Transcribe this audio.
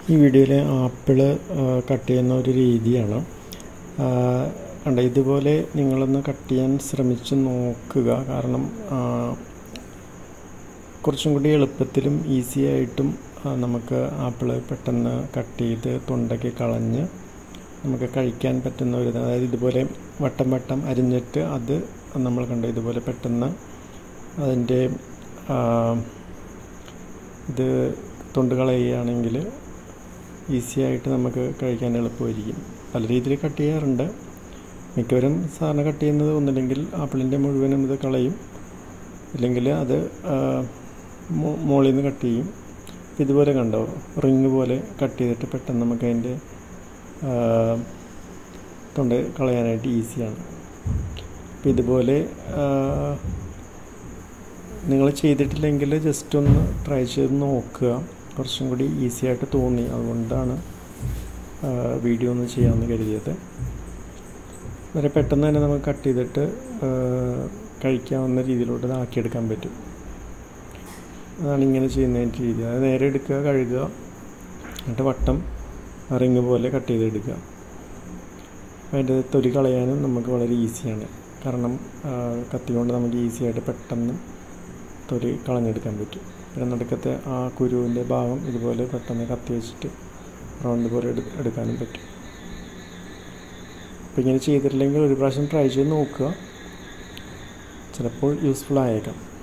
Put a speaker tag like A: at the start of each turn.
A: ഈ വീഡിയോയിൽ apple cut ചെയ്യുന്ന ഒരു രീതിയാണ് കണ്ട ഇതുപോലെ നിങ്ങളൊന്ന് കട്ട് ചെയ്യാൻ ശ്രമിച്ച് നോക്കുക കാരണം കുറച്ചും കൂടി എളുപ്പത്തിലും ഈസി ആയിട്ടും നമുക്ക് ആപ്പിള് പെട്ടെന്ന് കട്ട് ചെയ്ത് തൊണ്ടയ്ക്ക് കളഞ്ഞ് നമുക്ക് കഴിക്കാൻ പറ്റുന്ന ഒരു അതായത് ഇതുപോലെ വട്ടം വട്ടം അരിഞ്ഞിട്ട് അത് നമ്മൾ കണ്ട ഇതുപോലെ പെട്ടെന്ന് അതിൻ്റെ ഇത് തൊണ്ട് കളയുകയാണെങ്കിൽ ഈസി ആയിട്ട് നമുക്ക് കഴിക്കാൻ എളുപ്പമായിരിക്കും പല രീതിയിൽ കട്ട് ചെയ്യാറുണ്ട് മിക്കവരും സാധാരണ കട്ട് ചെയ്യുന്നത് ഒന്നില്ലെങ്കിൽ ആപ്പിളിൻ്റെ മുഴുവനും ഇത് കളയും ഇല്ലെങ്കിൽ അത് മുകളിൽ നിന്ന് കട്ട് ചെയ്യും ഇതുപോലെ കണ്ടോ റിങ് പോലെ കട്ട് ചെയ്തിട്ട് പെട്ടെന്ന് നമുക്ക് അതിൻ്റെ തൊണ്ട കളയാനായിട്ട് ഈസിയാണ് അപ്പോൾ ഇതുപോലെ നിങ്ങൾ ചെയ്തിട്ടില്ലെങ്കിൽ ജസ്റ്റ് ഒന്ന് ട്രൈ ചെയ്ത് നോക്കുക കുറച്ചും കൂടി ഈസി ആയിട്ട് തോന്നി അതുകൊണ്ടാണ് വീഡിയോ ഒന്ന് ചെയ്യാമെന്ന് കരുതിയത് വളരെ പെട്ടെന്ന് തന്നെ നമുക്ക് കട്ട് ചെയ്തിട്ട് കഴിക്കാവുന്ന രീതിയിലോട്ട് ഇതാക്കിയെടുക്കാൻ പറ്റും അതാണ് ഇങ്ങനെ ചെയ്യുന്നതിൻ്റെ രീതി അതായത് നേരെ എടുക്കുക കഴുകുക എന്നിട്ട് വട്ടം റിങ് പോലെ കട്ട് ചെയ്തെടുക്കുക അതിൻ്റെ തൊലി കളയാനും നമുക്ക് വളരെ ഈസിയാണ് കാരണം കത്തി കൊണ്ട് നമുക്ക് ഈസി ആയിട്ട് പെട്ടെന്ന് തൊലി കളഞ്ഞെടുക്കാൻ പറ്റും പിന്നെ നടുക്കത്തെ ആ കുരുവിൻ്റെ ഭാഗം ഇതുപോലെ പെട്ടെന്ന് കത്തി വെച്ചിട്ട് റൗണ്ട് പോലെ എടു എടുക്കാനും പറ്റും അപ്പോൾ ഇങ്ങനെ ചെയ്തിട്ടില്ലെങ്കിൽ ഒരു പ്രാവശ്യം ട്രൈ ചെയ്ത് നോക്കുക ചിലപ്പോൾ യൂസ്ഫുൾ ആയേക്കാം